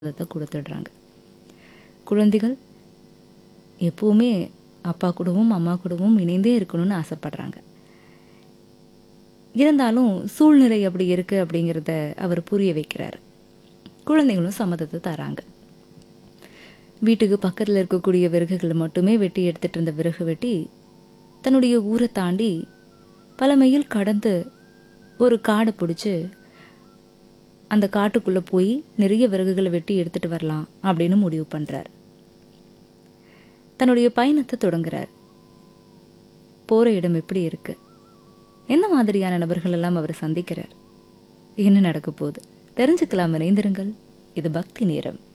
அதை கொடுத்துடுறாங்க குழந்தைகள் எப்போவுமே அப்பா கூடவும் அம்மா கூடவும் இணைந்தே இருக்கணும்னு ஆசைப்படுறாங்க இருந்தாலும் சூழ்நிலை அப்படி இருக்கு அப்படிங்கிறத அவர் புரிய வைக்கிறார் குழந்தைகளும் சம்மதத்தை தராங்க வீட்டுக்கு பக்கத்தில் இருக்கக்கூடிய விறகுகளை மட்டுமே வெட்டி எடுத்துட்டு இருந்த விறகு வெட்டி தன்னுடைய ஊரை தாண்டி பல மைல் கடந்து ஒரு காடை பிடிச்சி அந்த காட்டுக்குள்ளே போய் நிறைய விறகுகளை வெட்டி எடுத்துட்டு வரலாம் அப்படின்னு முடிவு பண்ணுறார் தன்னுடைய பயணத்தை தொடங்குறார் போகிற இடம் எப்படி இருக்கு என்ன மாதிரியான நபர்கள் எல்லாம் அவர் சந்திக்கிறார் என்ன நடக்க போகுது தெரிஞ்சுக்கலாம் இணைந்திருங்கள் இது பக்தி நேரம்